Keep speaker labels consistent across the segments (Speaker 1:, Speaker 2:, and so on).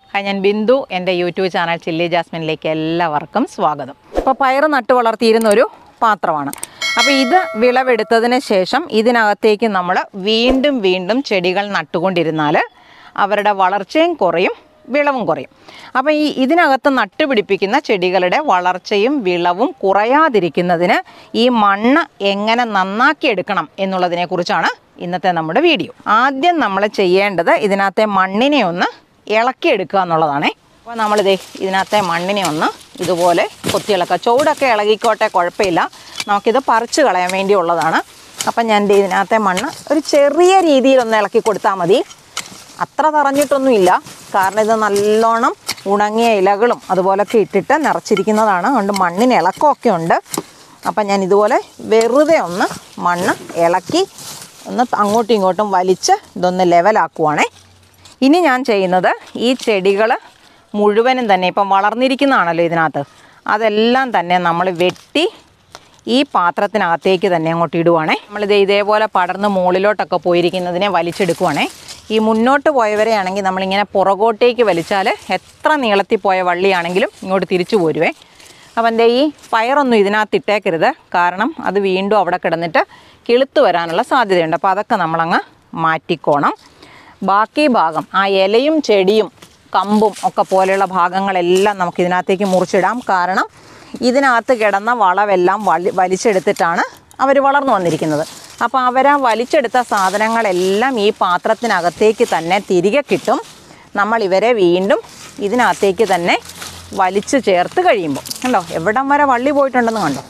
Speaker 1: hi ഞാൻ ബിന്ദു എൻ്റെ YouTube channel chilli ജാസ്മിനിലേക്ക് എല്ലാവർക്കും സ്വാഗതം ഇപ്പോൾ പയർ നട്ട് വളർത്തിയിരുന്ന ഒരു പാത്രമാണ് അപ്പോൾ ഇത് വിളവെടുത്തതിന് ശേഷം ഇതിനകത്തേക്ക് നമ്മൾ വീണ്ടും വീണ്ടും ചെടികൾ നട്ടുകൊണ്ടിരുന്നാൽ അവരുടെ വളർച്ചയും കുറയും വിളവും കുറയും അപ്പോൾ ഈ ഇതിനകത്ത് നട്ടുപിടിപ്പിക്കുന്ന ചെടികളുടെ വളർച്ചയും വിളവും കുറയാതിരിക്കുന്നതിന് ഈ മണ്ണ് എങ്ങനെ നന്നാക്കി എടുക്കണം എന്നുള്ളതിനെക്കുറിച്ചാണ് ഇന്നത്തെ നമ്മുടെ വീഡിയോ ആദ്യം നമ്മൾ ചെയ്യേണ്ടത് ഇതിനകത്തെ മണ്ണിനെ ഒന്ന് ഇളക്കിയെടുക്കുക എന്നുള്ളതാണേ അപ്പോൾ നമ്മളിതേ ഇതിനകത്തെ മണ്ണിനെ ഒന്ന് ഇതുപോലെ കൊത്തിയിളക്കുക ചൂടൊക്കെ ഇളകിക്കോട്ടെ കുഴപ്പമില്ല നമുക്കിത് പറിച്ച് കളയാൻ വേണ്ടിയുള്ളതാണ് അപ്പം ഞാൻ ദേ ഇതിനകത്തെ മണ്ണ് ഒരു ചെറിയ രീതിയിൽ ഒന്ന് ഇളക്കി കൊടുത്താൽ മതി അത്ര തറഞ്ഞിട്ടൊന്നുമില്ല കാരണം ഇത് നല്ലോണം ഉണങ്ങിയ ഇലകളും അതുപോലൊക്കെ ഇട്ടിട്ട് നിറച്ചിരിക്കുന്നതാണ് അതുകൊണ്ട് മണ്ണിന് ഇളക്കമൊക്കെ ഉണ്ട് അപ്പം ഞാൻ ഇതുപോലെ വെറുതെ ഒന്ന് മണ്ണ് ഇളക്കി ഒന്ന് അങ്ങോട്ടും ഇങ്ങോട്ടും വലിച്ച് ഇതൊന്ന് ലെവലാക്കുവാണേ ഇനി ഞാൻ ചെയ്യുന്നത് ഈ ചെടികൾ മുഴുവനും തന്നെ ഇപ്പം വളർന്നിരിക്കുന്നതാണല്ലോ ഇതിനകത്ത് അതെല്ലാം തന്നെ നമ്മൾ വെട്ടി ഈ പാത്രത്തിനകത്തേക്ക് തന്നെ അങ്ങോട്ട് ഇടുവാണേ നമ്മളിത് ഇതേപോലെ പടർന്ന് മുകളിലോട്ടൊക്കെ പോയിരിക്കുന്നതിനെ വലിച്ചെടുക്കുവാണേ ഈ മുന്നോട്ട് പോയവരെയാണെങ്കിൽ നമ്മളിങ്ങനെ പുറകോട്ടേക്ക് വലിച്ചാൽ എത്ര നീളത്തിൽ പോയ വള്ളിയാണെങ്കിലും ഇങ്ങോട്ട് തിരിച്ചു പോരുവേ അപ്പം എൻ്റെ ഈ പയറൊന്നും ഇതിനകത്ത് ഇട്ടേക്കരുത് കാരണം അത് വീണ്ടും അവിടെ കിടന്നിട്ട് കിളുത്ത് വരാനുള്ള സാധ്യതയുണ്ട് അപ്പോൾ അതൊക്കെ നമ്മളങ്ങ് മാറ്റിക്കോണം ബാക്കി ഭാഗം ആ ഇലയും ചെടിയും കമ്പും ഒക്കെ പോലെയുള്ള ഭാഗങ്ങളെല്ലാം നമുക്ക് ഇതിനകത്തേക്ക് മുറിച്ചിടാം കാരണം ഇതിനകത്ത് കിടന്ന വളമെല്ലാം വലി വലിച്ചെടുത്തിട്ടാണ് അവർ വളർന്നു വന്നിരിക്കുന്നത് അപ്പോൾ അവരാ വലിച്ചെടുത്ത സാധനങ്ങളെല്ലാം ഈ പാത്രത്തിനകത്തേക്ക് തന്നെ തിരികെ കിട്ടും നമ്മൾ ഇവരെ വീണ്ടും ഇതിനകത്തേക്ക് തന്നെ വലിച്ചു ചേർത്ത് കഴിയുമ്പോൾ കണ്ടോ എവിടം വരെ വള്ളി പോയിട്ടുണ്ടെന്ന് കണ്ടോ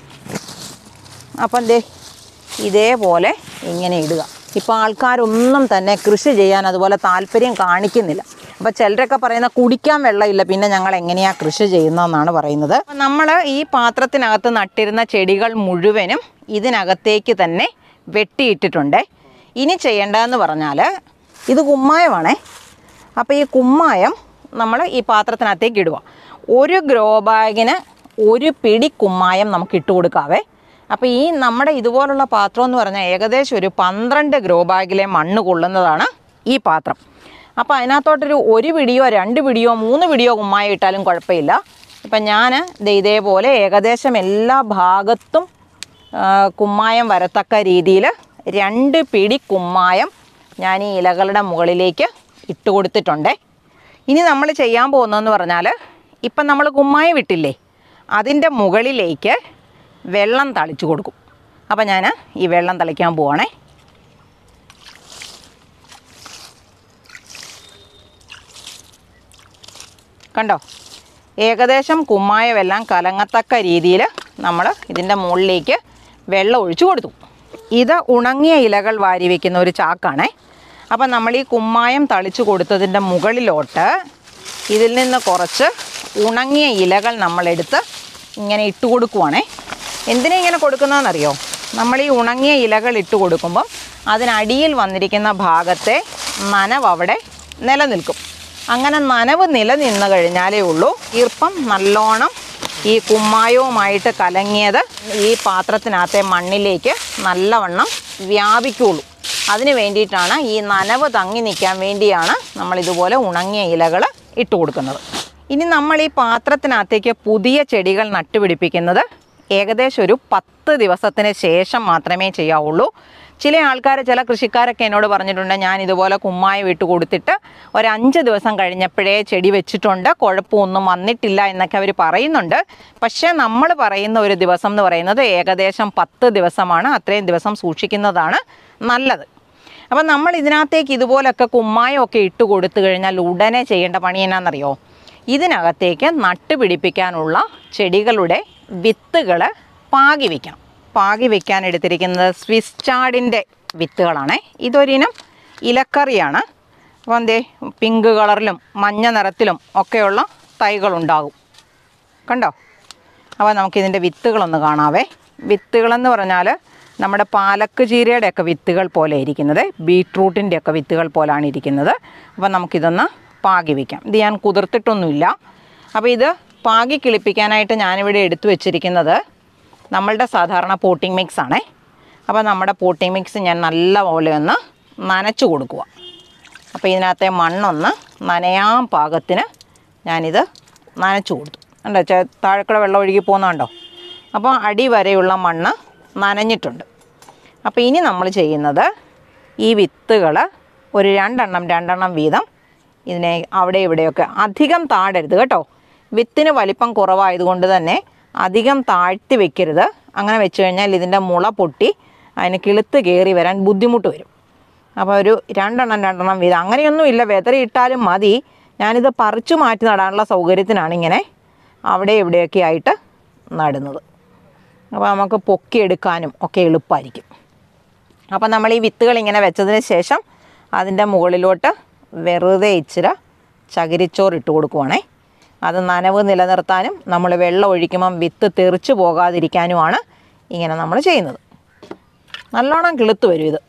Speaker 1: അപ്പം ദേ ഇതേപോലെ ഇങ്ങനെ ഇടുക ഇപ്പോൾ ആൾക്കാരൊന്നും തന്നെ കൃഷി ചെയ്യാൻ അതുപോലെ താല്പര്യം കാണിക്കുന്നില്ല അപ്പോൾ ചിലരൊക്കെ പറയുന്ന കുടിക്കാൻ വെള്ളമില്ല പിന്നെ ഞങ്ങൾ എങ്ങനെയാണ് കൃഷി ചെയ്യുന്നതെന്നാണ് പറയുന്നത് നമ്മൾ ഈ പാത്രത്തിനകത്ത് നട്ടിരുന്ന ചെടികൾ മുഴുവനും ഇതിനകത്തേക്ക് തന്നെ വെട്ടിയിട്ടിട്ടുണ്ട് ഇനി ചെയ്യേണ്ടതെന്ന് പറഞ്ഞാൽ ഇത് കുമ്മായമാണേ അപ്പോൾ ഈ കുമ്മായം നമ്മൾ ഈ പാത്രത്തിനകത്തേക്ക് ഇടുക ഒരു ഗ്രോ ബാഗിന് ഒരു പിടി കുമ്മായം നമുക്ക് ഇട്ട് കൊടുക്കാവേ അപ്പോൾ ഈ നമ്മുടെ ഇതുപോലുള്ള പാത്രം എന്ന് പറഞ്ഞാൽ ഏകദേശം ഒരു പന്ത്രണ്ട് ഗ്രോ ബാഗിലെ മണ്ണ് കൊള്ളുന്നതാണ് ഈ പാത്രം അപ്പോൾ അതിനകത്തോട്ടൊരു ഒരു പിടിയോ രണ്ട് പിടിയോ മൂന്ന് പിടിയോ കുമ്മായം ഇട്ടാലും കുഴപ്പമില്ല ഇപ്പം ഞാൻ ദേ ഇതേപോലെ ഏകദേശം എല്ലാ ഭാഗത്തും ആ, കുമ്മായം വരത്തക്ക രീതിയിൽ രണ്ട് പിടി കുമ്മായം ഞാൻ ഈ ഇലകളുടെ മുകളിലേക്ക് ഇട്ട് കൊടുത്തിട്ടുണ്ടേ ഇനി നമ്മൾ ചെയ്യാൻ പോകുന്നതെന്ന് പറഞ്ഞാൽ ഇപ്പം നമ്മൾ കുമ്മായം ഇട്ടില്ലേ അതിൻ്റെ മുകളിലേക്ക് വെള്ളം തളിച്ചു കൊടുക്കും അപ്പം ഞാൻ ഈ വെള്ളം തളിക്കാൻ പോവാണേ കണ്ടോ ഏകദേശം കുമ്മായമെല്ലാം കലങ്ങത്തക്ക രീതിയിൽ നമ്മൾ ഇതിൻ്റെ മുകളിലേക്ക് വെള്ളം ഒഴിച്ചു കൊടുത്തു ഇത് ഉണങ്ങിയ ഇലകൾ വാരി വയ്ക്കുന്ന ഒരു ചാക്കാണേ അപ്പം നമ്മൾ ഈ കുമ്മായം തളിച്ചു കൊടുത്തതിൻ്റെ മുകളിലോട്ട് ഇതിൽ നിന്ന് കുറച്ച് ഉണങ്ങിയ ഇലകൾ നമ്മളെടുത്ത് ഇങ്ങനെ ഇട്ട് കൊടുക്കുവാണേ എന്തിനാ ഇങ്ങനെ കൊടുക്കുന്നതെന്നറിയോ നമ്മൾ ഈ ഉണങ്ങിയ ഇലകൾ ഇട്ട് കൊടുക്കുമ്പം അതിനടിയിൽ വന്നിരിക്കുന്ന ഭാഗത്തെ നനവ് അവിടെ നിലനിൽക്കും അങ്ങനെ നനവ് നിലനിന്ന് കഴിഞ്ഞാലേ ഉള്ളൂ ഈർപ്പം നല്ലോണം ഈ കുമ്മായവുമായിട്ട് കലങ്ങിയത് ഈ പാത്രത്തിനകത്തെ മണ്ണിലേക്ക് നല്ലവണ്ണം വ്യാപിക്കുള്ളൂ അതിന് വേണ്ടിയിട്ടാണ് ഈ നനവ് തങ്ങി നിൽക്കാൻ വേണ്ടിയാണ് നമ്മൾ ഇതുപോലെ ഉണങ്ങിയ ഇലകൾ ഇട്ട് കൊടുക്കുന്നത് ഇനി നമ്മൾ ഈ പാത്രത്തിനകത്തേക്ക് പുതിയ ചെടികൾ നട്ടുപിടിപ്പിക്കുന്നത് ഏകദേശം ഒരു പത്ത് ദിവസത്തിന് ശേഷം മാത്രമേ ചെയ്യാവുള്ളൂ ചില ആൾക്കാർ ചില കൃഷിക്കാരൊക്കെ എന്നോട് പറഞ്ഞിട്ടുണ്ട് ഞാൻ ഇതുപോലെ കുമ്മായം ഇട്ട് കൊടുത്തിട്ട് ഒരു അഞ്ച് ദിവസം കഴിഞ്ഞപ്പോഴേ ചെടി വെച്ചിട്ടുണ്ട് കുഴപ്പമൊന്നും വന്നിട്ടില്ല എന്നൊക്കെ അവർ പറയുന്നുണ്ട് പക്ഷേ നമ്മൾ പറയുന്ന ഒരു ദിവസം എന്ന് പറയുന്നത് ഏകദേശം പത്ത് ദിവസമാണ് അത്രയും ദിവസം സൂക്ഷിക്കുന്നതാണ് നല്ലത് അപ്പം നമ്മൾ ഇതിനകത്തേക്ക് ഇതുപോലൊക്കെ കുമ്മായമൊക്കെ ഇട്ട് കൊടുത്തു കഴിഞ്ഞാൽ ഉടനെ ചെയ്യേണ്ട പണി എന്നാണെന്നറിയോ ഇതിനകത്തേക്ക് നട്ടുപിടിപ്പിക്കാനുള്ള ചെടികളുടെ വിത്തുകൾ പാകി വയ്ക്കണം പാകി വെക്കാൻ എടുത്തിരിക്കുന്നത് സ്വിസ് ചാടിൻ്റെ വിത്തുകളാണ് ഇതൊരിനം ഇലക്കറിയാണ് അപ്പോൾ എന്തേ പിങ്ക് കളറിലും മഞ്ഞ നിറത്തിലും ഒക്കെയുള്ള തൈകളുണ്ടാകും കണ്ടോ അപ്പോൾ നമുക്കിതിൻ്റെ വിത്തുകളൊന്ന് കാണാവേ വിത്തുകളെന്ന് പറഞ്ഞാൽ നമ്മുടെ പാലക്ക് ചീരയുടെ ഒക്കെ വിത്തുകൾ പോലെ ഇരിക്കുന്നത് ബീട്രൂട്ടിൻ്റെ ഒക്കെ വിത്തുകൾ പോലാണ് ഇരിക്കുന്നത് അപ്പോൾ നമുക്കിതൊന്ന് പാകി വയ്ക്കാം ഇത് ഞാൻ കുതിർത്തിട്ടൊന്നുമില്ല അപ്പോൾ ഇത് പാകി കിളിപ്പിക്കാനായിട്ട് ഞാനിവിടെ എടുത്തു വെച്ചിരിക്കുന്നത് നമ്മളുടെ സാധാരണ പോട്ടിംഗ് മിക്സ് ആണേ അപ്പോൾ നമ്മുടെ പോട്ടിംഗ് മിക്സ് ഞാൻ നല്ലപോലെ ഒന്ന് നനച്ചു കൊടുക്കുക അപ്പോൾ ഇതിനകത്തെ മണ്ണൊന്ന് നനയാൻ പാകത്തിന് ഞാനിത് നനച്ചു കൊടുത്തു കണ്ടോ ചെ താഴെക്കൂടെ വെള്ളം ഒഴുകി പോകുന്നുണ്ടോ അപ്പോൾ അടി വരെയുള്ള മണ്ണ് നനഞ്ഞിട്ടുണ്ട് അപ്പോൾ ഇനി നമ്മൾ ചെയ്യുന്നത് ഈ വിത്തുകൾ ഒരു രണ്ടെണ്ണം രണ്ടെണ്ണം വീതം ഇതിനെ അവിടെ ഇവിടെയൊക്കെ അധികം താഴരുത് കേട്ടോ വിത്തിന് വലിപ്പം കുറവായതുകൊണ്ട് തന്നെ അധികം താഴ്ത്തി വെക്കരുത് അങ്ങനെ വെച്ച് കഴിഞ്ഞാൽ ഇതിൻ്റെ മുള പൊട്ടി അതിന് കിളുത്ത് കയറി വരാൻ ബുദ്ധിമുട്ട് വരും അപ്പോൾ ഒരു രണ്ടെണ്ണം രണ്ടെണ്ണം വീതം അങ്ങനെയൊന്നും ഇല്ല വെതറിയിട്ടാലും മതി ഞാനിത് പറിച്ചു മാറ്റി നടാനുള്ള സൗകര്യത്തിനാണ് ഇങ്ങനെ അവിടെ ഇവിടെയൊക്കെ ആയിട്ട് നടുന്നത് അപ്പോൾ നമുക്ക് പൊക്കിയെടുക്കാനും ഒക്കെ എളുപ്പമായിരിക്കും അപ്പോൾ നമ്മൾ ഈ വിത്തുകൾ ഇങ്ങനെ വെച്ചതിന് ശേഷം അതിൻ്റെ മുകളിലോട്ട് വെറുതെ ഇച്ചിരി ചകിരിച്ചോറ് ഇട്ട് കൊടുക്കുവാണേ അത് നനവ് നിലനിർത്താനും നമ്മൾ വെള്ളം ഒഴിക്കുമ്പം വിത്ത് തെറിച്ച് പോകാതിരിക്കാനുമാണ് ഇങ്ങനെ നമ്മൾ ചെയ്യുന്നത് നല്ലോണം കിളുത്ത് വരും ഇത്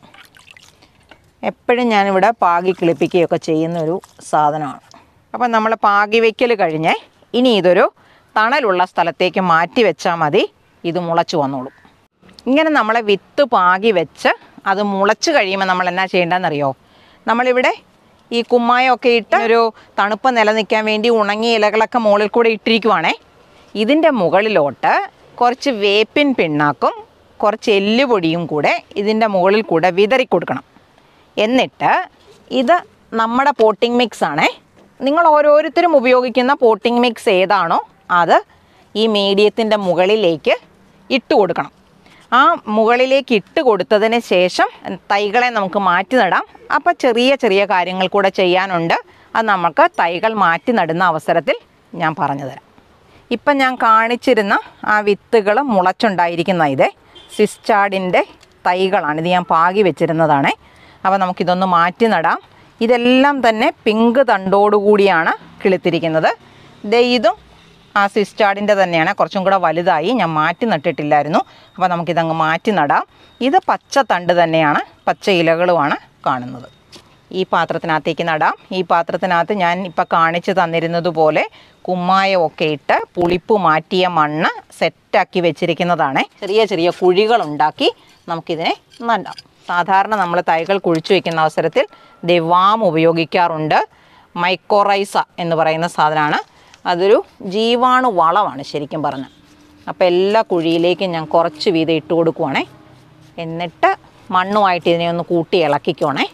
Speaker 1: എപ്പോഴും ഞാനിവിടെ പാകി കിളിപ്പിക്കുകയൊക്കെ ചെയ്യുന്ന ഒരു സാധനമാണ് അപ്പം നമ്മൾ പാകി വയ്ക്കൽ കഴിഞ്ഞ് ഇനി ഇതൊരു തണലുള്ള സ്ഥലത്തേക്ക് മാറ്റി വെച്ചാൽ മതി ഇത് മുളച്ച് വന്നോളും ഇങ്ങനെ നമ്മളെ വിത്ത് പാകി വെച്ച് അത് മുളച്ച് കഴിയുമ്പോൾ നമ്മൾ എന്നാ ചെയ്യേണ്ടതെന്നറിയോ നമ്മളിവിടെ ഈ കുമ്മായമൊക്കെ ഇട്ട് ഒരു തണുപ്പ് നിലനിൽക്കാൻ വേണ്ടി ഉണങ്ങിയ ഇലകളൊക്കെ മുകളിൽ കൂടെ ഇട്ടിരിക്കുവാണേ ഇതിൻ്റെ മുകളിലോട്ട് കുറച്ച് വേപ്പിൻ പിണ്ണാക്കും കുറച്ച് എല്ലുപൊടിയും കൂടെ ഇതിൻ്റെ മുകളിൽ കൂടെ വിതറി കൊടുക്കണം എന്നിട്ട് ഇത് നമ്മുടെ പോട്ടിംഗ് മിക്സ് ആണേ നിങ്ങൾ ഓരോരുത്തരും ഉപയോഗിക്കുന്ന പോട്ടിംഗ് മിക്സ് ഏതാണോ അത് ഈ മീഡിയത്തിൻ്റെ മുകളിലേക്ക് ഇട്ട് കൊടുക്കണം ആ മുകളിലേക്ക് ഇട്ട് കൊടുത്തതിന് ശേഷം തൈകളെ നമുക്ക് മാറ്റി നടാം അപ്പോൾ ചെറിയ ചെറിയ കാര്യങ്ങൾ കൂടെ ചെയ്യാനുണ്ട് അത് നമുക്ക് തൈകൾ മാറ്റി നടുന്ന അവസരത്തിൽ ഞാൻ പറഞ്ഞു തരാം ഇപ്പം ഞാൻ കാണിച്ചിരുന്ന ആ വിത്തുകൾ മുളച്ചുണ്ടായിരിക്കുന്ന ഇത് സിസ്റ്റാഡിൻ്റെ തൈകളാണ് ഇത് ഞാൻ പാകി വെച്ചിരുന്നതാണ് അപ്പോൾ നമുക്കിതൊന്ന് മാറ്റി നടാം ഇതെല്ലാം തന്നെ പിങ്ക് തണ്ടോടുകൂടിയാണ് കിളിത്തിരിക്കുന്നത് ദേ ഇതും ആ സിസ്റ്റാഡിൻ്റെ തന്നെയാണ് കുറച്ചും കൂടെ വലുതായി ഞാൻ മാറ്റി നട്ടിട്ടില്ലായിരുന്നു അപ്പോൾ നമുക്കിതങ്ങ് മാറ്റി നടാം ഇത് പച്ച തണ്ട് തന്നെയാണ് പച്ച ഇലകളുമാണ് കാണുന്നത് ഈ പാത്രത്തിനകത്തേക്ക് നടാം ഈ പാത്രത്തിനകത്ത് ഞാൻ ഇപ്പം കാണിച്ചു തന്നിരുന്നത് പോലെ കുമ്മായമൊക്കെ ഇട്ട് പുളിപ്പ് മാറ്റിയ മണ്ണ് സെറ്റാക്കി വെച്ചിരിക്കുന്നതാണ് ചെറിയ ചെറിയ കുഴികളുണ്ടാക്കി നമുക്കിതിനെ നടാം സാധാരണ നമ്മൾ തൈകൾ കുഴിച്ചു വയ്ക്കുന്ന അവസരത്തിൽ ദവാം ഉപയോഗിക്കാറുണ്ട് മൈക്കോറൈസ എന്ന് പറയുന്ന സാധനമാണ് അതൊരു ജീവാണു വളമാണ് ശരിക്കും പറഞ്ഞാൽ അപ്പോൾ എല്ലാ കുഴിയിലേക്കും ഞാൻ കുറച്ച് വീതം ഇട്ട് കൊടുക്കുവാണേ എന്നിട്ട് മണ്ണുമായിട്ട് ഇതിനെ ഒന്ന് കൂട്ടി ഇളക്കിക്കോണേ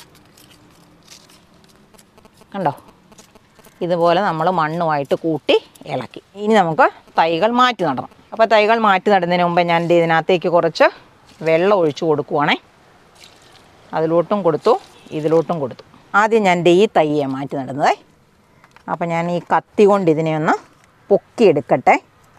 Speaker 1: കണ്ടോ ഇതുപോലെ നമ്മൾ മണ്ണുമായിട്ട് കൂട്ടി ഇളക്കി ഇനി നമുക്ക് തൈകൾ മാറ്റി നടണം അപ്പോൾ തൈകൾ മാറ്റി നടുന്നതിന് മുമ്പ് ഞാൻ ദേ ഇതിനകത്തേക്ക് കുറച്ച് വെള്ളം ഒഴിച്ചു കൊടുക്കുവാണേ അതിലോട്ടും കൊടുത്തു ഇതിലോട്ടും കൊടുത്തു ആദ്യം ഞാൻ ദേ ഈ തൈയെ മാറ്റി നടുന്നതേ അപ്പോൾ ഞാൻ ഈ കത്തി കൊണ്ട് ഇതിനെ ഒന്ന് പൊക്കിയെടുക്കട്ടെ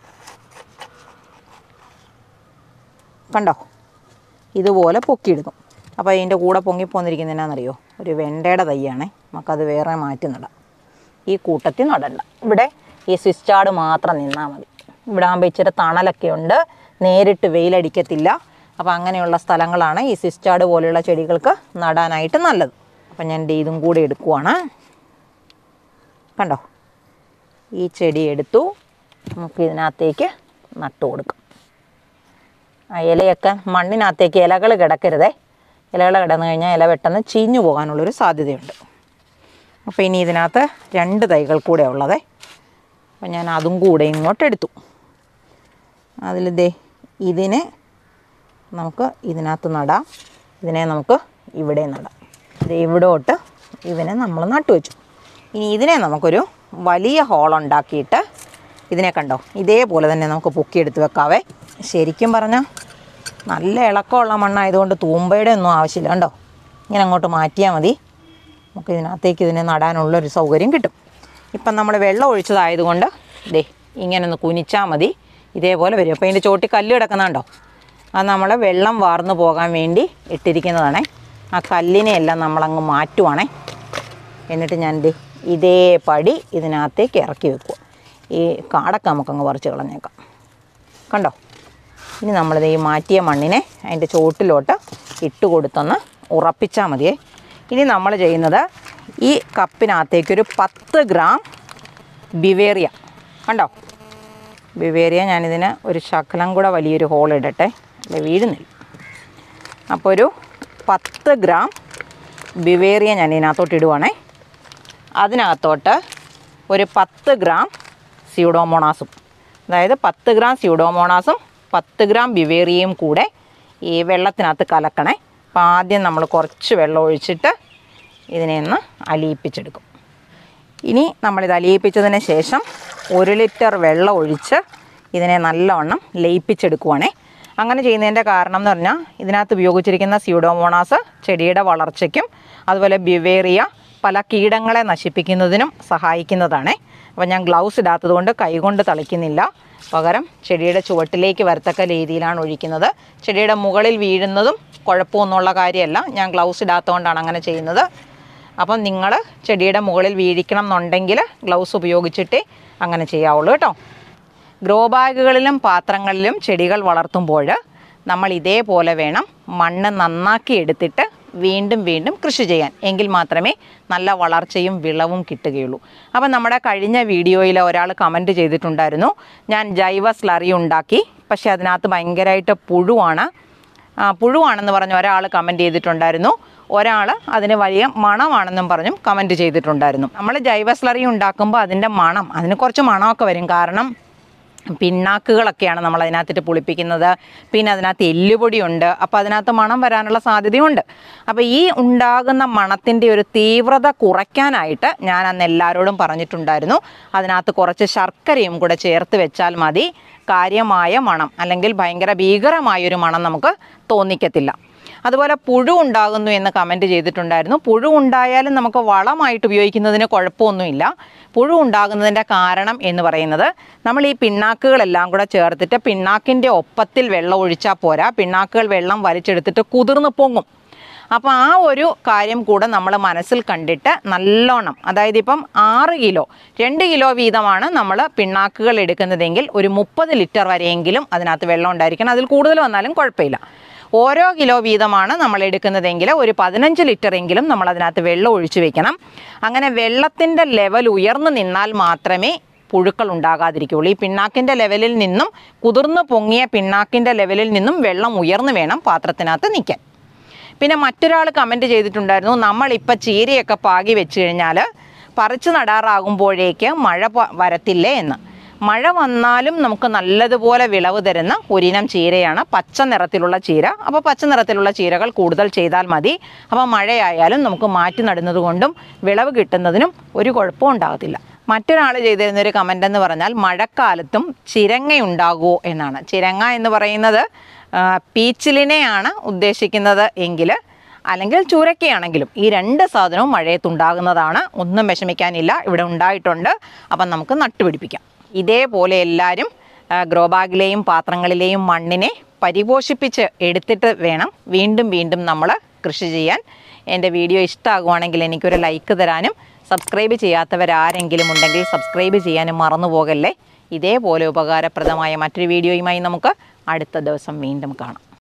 Speaker 1: കണ്ടോ ഇതുപോലെ പൊക്കിയെടുക്കും അപ്പോൾ ഇതിൻ്റെ കൂടെ പൊങ്ങിപ്പോന്നിരിക്കുന്നത് എന്നാണെന്നറിയോ ഒരു വെണ്ടയുടെ തൈയാണേ നമുക്കത് വേറെ മാറ്റി നടാം ഈ കൂട്ടത്തിൽ നടണ്ട ഇവിടെ ഈ സ്വിച്ചാട് മാത്രം നിന്നാൽ മതി ഇവിടെ ആകുമ്പോൾ ഇച്ചിരി തണലൊക്കെ ഉണ്ട് നേരിട്ട് വെയിലടിക്കത്തില്ല അപ്പോൾ അങ്ങനെയുള്ള സ്ഥലങ്ങളാണ് ഈ സിസ്റ്റാഡ് പോലെയുള്ള ചെടികൾക്ക് നടാനായിട്ട് നല്ലത് അപ്പം ഞാൻ ദേ ഇതും കൂടി എടുക്കുവാണ് കണ്ടോ ഈ ചെടി എടുത്തു നമുക്ക് ഇതിനകത്തേക്ക് നട്ടു കൊടുക്കാം ആ ഇലയൊക്കെ മണ്ണിനകത്തേക്ക് ഇലകൾ കിടക്കരുതേ ഇലകൾ കിടന്നു കഴിഞ്ഞാൽ ഇല പെട്ടെന്ന് ചീഞ്ഞു പോകാനുള്ളൊരു സാധ്യതയുണ്ട് അപ്പോൾ ഇനി ഇതിനകത്ത് രണ്ട് തൈകൾ കൂടെ ഉള്ളതേ അപ്പോൾ ഞാൻ അതും കൂടെ ഇങ്ങോട്ട് എടുത്തു അതിൽ ദേ ഇതിനെ നമുക്ക് ഇതിനകത്ത് നടാം ഇതിനെ നമുക്ക് ഇവിടെ നടാം ഇത് ഇവിടോട്ട് ഇവനെ നമ്മൾ നട്ടു വെച്ചു ഇനി ഇതിനെ നമുക്കൊരു വലിയ ഹോളുണ്ടാക്കിയിട്ട് ഇതിനെ കണ്ടോ ഇതേപോലെ തന്നെ നമുക്ക് പൊക്കിയെടുത്ത് വെക്കാവേ ശരിക്കും പറഞ്ഞാൽ നല്ല ഇളക്കമുള്ള മണ്ണായതുകൊണ്ട് തൂമ്പയുടെ ഒന്നും ആവശ്യമില്ല കണ്ടോ ഇങ്ങനെ അങ്ങോട്ട് മാറ്റിയാൽ മതി നമുക്ക് ഇതിനകത്തേക്ക് ഇതിനെ നടാനുള്ളൊരു സൗകര്യം കിട്ടും ഇപ്പം നമ്മൾ വെള്ളം ഒഴിച്ചതായതുകൊണ്ട് ദേ ഇങ്ങനെ ഒന്ന് കുനിച്ചാൽ മതി ഇതേപോലെ വരും അപ്പോൾ ഇതിൻ്റെ ചോട്ടി കല്ല് കിടക്കുന്നുണ്ടോ അത് നമ്മൾ വെള്ളം വാർന്നു പോകാൻ വേണ്ടി ഇട്ടിരിക്കുന്നതാണേ ആ കല്ലിനെ എല്ലാം നമ്മളങ്ങ് മാറ്റുവാണേ എന്നിട്ട് ഞാൻ ദേ ഇതേ പടി ഇതിനകത്തേക്ക് ഇറക്കി വെക്കുക ഈ കാടൊക്കെ നമുക്കങ്ങ് പറിച്ച് കളഞ്ഞേക്കാം കണ്ടോ ഇനി നമ്മളിത് ഈ മാറ്റിയ മണ്ണിനെ അതിൻ്റെ ചോട്ടിലോട്ട് ഇട്ട് കൊടുത്തൊന്ന് ഉറപ്പിച്ചാൽ മതിയേ ഇനി നമ്മൾ ചെയ്യുന്നത് ഈ കപ്പിനകത്തേക്കൊരു പത്ത് ഗ്രാം ബിവേറിയ കണ്ടോ ബിവേറിയ ഞാനിതിന് ഒരു ശകലം കൂടെ വലിയൊരു ഹോൾ ഇടട്ടെ അല്ലെ വീഴുന്നില്ല അപ്പോൾ ഒരു പത്ത് ഗ്രാം ബിവേറിയ ഞാൻ ഇതിനകത്തോട്ട് ഇടുവാണേ അതിനകത്തോട്ട് ഒരു പത്ത് ഗ്രാം സ്യൂഡോമോണാസും അതായത് പത്ത് ഗ്രാം സ്യൂഡോമോണാസും പത്ത് ഗ്രാം ബിവേറിയയും കൂടെ ഈ വെള്ളത്തിനകത്ത് കലക്കണേ അപ്പോൾ ആദ്യം നമ്മൾ കുറച്ച് വെള്ളം ഒഴിച്ചിട്ട് ഇതിനെ ഒന്ന് അലിയിപ്പിച്ചെടുക്കും ഇനി നമ്മളിത് അലിയിപ്പിച്ചതിന് ശേഷം ഒരു ലിറ്റർ വെള്ളം ഒഴിച്ച് ഇതിനെ നല്ലവണ്ണം ലയിപ്പിച്ചെടുക്കുവാണേ അങ്ങനെ ചെയ്യുന്നതിൻ്റെ കാരണം എന്ന് പറഞ്ഞാൽ ഇതിനകത്ത് ഉപയോഗിച്ചിരിക്കുന്ന സ്യൂഡോമോണാസ് ചെടിയുടെ വളർച്ചയ്ക്കും അതുപോലെ ബിവേറിയ പല കീടങ്ങളെ നശിപ്പിക്കുന്നതിനും സഹായിക്കുന്നതാണ് അപ്പോൾ ഞാൻ ഗ്ലൗസ് ഇടാത്തത് കൊണ്ട് കൈകൊണ്ട് തളിക്കുന്നില്ല പകരം ചെടിയുടെ ചുവട്ടിലേക്ക് വരത്തക്ക രീതിയിലാണ് ഒഴിക്കുന്നത് ചെടിയുടെ മുകളിൽ വീഴുന്നതും കുഴപ്പമൊന്നുമുള്ള കാര്യമല്ല ഞാൻ ഗ്ലൗസ് ഇടാത്തതുകൊണ്ടാണ് അങ്ങനെ ചെയ്യുന്നത് അപ്പം നിങ്ങൾ ചെടിയുടെ മുകളിൽ വീഴിക്കണം എന്നുണ്ടെങ്കിൽ ഗ്ലൗസ് ഉപയോഗിച്ചിട്ടേ അങ്ങനെ ചെയ്യാവുള്ളൂ കേട്ടോ ഗ്രോ ബാഗുകളിലും പാത്രങ്ങളിലും ചെടികൾ വളർത്തുമ്പോൾ നമ്മൾ ഇതേപോലെ വേണം മണ്ണ് നന്നാക്കി എടുത്തിട്ട് വീണ്ടും വീണ്ടും കൃഷി ചെയ്യാൻ എങ്കിൽ മാത്രമേ നല്ല വളർച്ചയും വിളവും കിട്ടുകയുള്ളൂ അപ്പം നമ്മുടെ കഴിഞ്ഞ വീഡിയോയിൽ ഒരാൾ കമൻറ്റ് ചെയ്തിട്ടുണ്ടായിരുന്നു ഞാൻ ജൈവ സ്ലറി ഉണ്ടാക്കി പക്ഷേ അതിനകത്ത് ഭയങ്കരമായിട്ട് പുഴുവാണ് ആ, പുഴുവാണെന്ന് പറഞ്ഞ് ഒരാൾ കമൻറ്റ് ചെയ്തിട്ടുണ്ടായിരുന്നു ഒരാൾ അതിന് വലിയ മണമാണെന്നും പറഞ്ഞും കമൻറ്റ് ചെയ്തിട്ടുണ്ടായിരുന്നു നമ്മൾ ജൈവ സ്ലറി ഉണ്ടാക്കുമ്പോൾ അതിൻ്റെ മണം അതിന് കുറച്ച് മണമൊക്കെ വരും കാരണം പിണ്ണാക്കുകളൊക്കെയാണ് നമ്മൾ അതിനകത്തിട്ട് പുളിപ്പിക്കുന്നത് പിന്നെ അതിനകത്ത് എല്ലുപൊടിയുണ്ട് അപ്പോൾ അതിനകത്ത് മണം വരാനുള്ള സാധ്യതയുണ്ട് അപ്പോൾ ഈ ഉണ്ടാകുന്ന മണത്തിൻ്റെ ഒരു തീവ്രത കുറയ്ക്കാനായിട്ട് ഞാൻ അന്ന് എല്ലാവരോടും പറഞ്ഞിട്ടുണ്ടായിരുന്നു അതിനകത്ത് കുറച്ച് ശർക്കരയും കൂടെ ചേർത്ത് വെച്ചാൽ മതി കാര്യമായ മണം അല്ലെങ്കിൽ ഭയങ്കര ഭീകരമായൊരു മണം നമുക്ക് തോന്നിക്കത്തില്ല അതുപോലെ പുഴു ഉണ്ടാകുന്നു എന്ന് കമൻറ്റ് ചെയ്തിട്ടുണ്ടായിരുന്നു പുഴു ഉണ്ടായാലും നമുക്ക് വളമായിട്ട് ഉപയോഗിക്കുന്നതിന് കുഴപ്പമൊന്നുമില്ല പുഴു ഉണ്ടാകുന്നതിൻ്റെ കാരണം എന്ന് പറയുന്നത് നമ്മൾ ഈ പിണ്ണാക്കുകളെല്ലാം കൂടെ ചേർത്തിട്ട് പിണ്ണാക്കിൻ്റെ ഒപ്പത്തിൽ വെള്ളം ഒഴിച്ചാൽ പോരാ പിണ്ണാക്കുകൾ വെള്ളം വലിച്ചെടുത്തിട്ട് കുതിർന്ന് പൊങ്ങും അപ്പോൾ ആ ഒരു കാര്യം കൂടെ നമ്മൾ മനസ്സിൽ കണ്ടിട്ട് നല്ലോണം അതായത് ഇപ്പം ആറ് കിലോ രണ്ട് കിലോ വീതമാണ് നമ്മൾ പിണ്ണാക്കുകൾ എടുക്കുന്നതെങ്കിൽ ഒരു മുപ്പത് ലിറ്റർ വരെയെങ്കിലും അതിനകത്ത് വെള്ളം ഉണ്ടായിരിക്കണം അതിൽ കൂടുതൽ വന്നാലും കുഴപ്പമില്ല ഓരോ കിലോ വീതമാണ് നമ്മൾ എടുക്കുന്നതെങ്കിൽ ഒരു പതിനഞ്ച് ലിറ്റർ എങ്കിലും നമ്മൾ അതിനകത്ത് വെള്ളം ഒഴിച്ചു വെക്കണം അങ്ങനെ വെള്ളത്തിൻ്റെ ലെവൽ ഉയർന്നു നിന്നാൽ മാത്രമേ പുഴുക്കൾ ഉണ്ടാകാതിരിക്കുകയുള്ളൂ ഈ പിണ്ണാക്കിൻ്റെ ലെവലിൽ നിന്നും കുതിർന്നു പൊങ്ങിയ പിണ്ണാക്കിൻ്റെ ലെവലിൽ നിന്നും വെള്ളം ഉയർന്നു വേണം പാത്രത്തിനകത്ത് നിൽക്കാൻ പിന്നെ മറ്റൊരാൾ കമൻറ്റ് ചെയ്തിട്ടുണ്ടായിരുന്നു നമ്മളിപ്പോൾ ചീരയൊക്കെ പാകി വെച്ച് കഴിഞ്ഞാൽ പറിച്ച് നടാറാകുമ്പോഴേക്ക് മഴ പ- വരത്തില്ലേ എന്ന് മഴ വന്നാലും നമുക്ക് നല്ലതുപോലെ വിളവ് തരുന്ന ഒരിനം ചീരയാണ് പച്ച നിറത്തിലുള്ള ചീര അപ്പോൾ പച്ച നിറത്തിലുള്ള ചീരകൾ കൂടുതൽ ചെയ്താൽ മതി അപ്പോൾ മഴയായാലും നമുക്ക് മാറ്റി നടുന്നത് കൊണ്ടും വിളവ് കിട്ടുന്നതിനും ഒരു കുഴപ്പവും ഉണ്ടാകത്തില്ല മറ്റൊരാൾ ചെയ്തിരുന്നൊരു കമൻ്റ് എന്ന് പറഞ്ഞാൽ മഴക്കാലത്തും ചിരങ്ങയുണ്ടാകുമോ എന്നാണ് ചിരങ്ങ എന്ന് പറയുന്നത് ആ, പീച്ചിലിനെയാണ് ഉദ്ദേശിക്കുന്നത് എങ്കിൽ അല്ലെങ്കിൽ ചൂരക്കയാണെങ്കിലും ഈ രണ്ട് സാധനവും മഴയത്തുണ്ടാകുന്നതാണ് ഒന്നും വിഷമിക്കാനില്ല ഇവിടെ ഉണ്ടായിട്ടുണ്ട് അപ്പം നമുക്ക് നട്ടുപിടിപ്പിക്കാം ഇതേപോലെ എല്ലാവരും ഗ്രോ ബാഗിലെയും പാത്രങ്ങളിലെയും മണ്ണിനെ പരിപോഷിപ്പിച്ച് എടുത്തിട്ട് വേണം വീണ്ടും വീണ്ടും നമ്മൾ കൃഷി ചെയ്യാൻ എൻ്റെ വീഡിയോ ഇഷ്ടമാകുവാണെങ്കിൽ എനിക്കൊരു ലൈക്ക് തരാനും സബ്സ്ക്രൈബ് ചെയ്യാത്തവരാരെങ്കിലും ഉണ്ടെങ്കിൽ സബ്സ്ക്രൈബ് ചെയ്യാനും മറന്നു പോകല്ലേ ഇതേപോലെ ഉപകാരപ്രദമായ മറ്റൊരു വീഡിയോയുമായി നമുക്ക് അടുത്ത ദിവസം വീണ്ടും കാണാം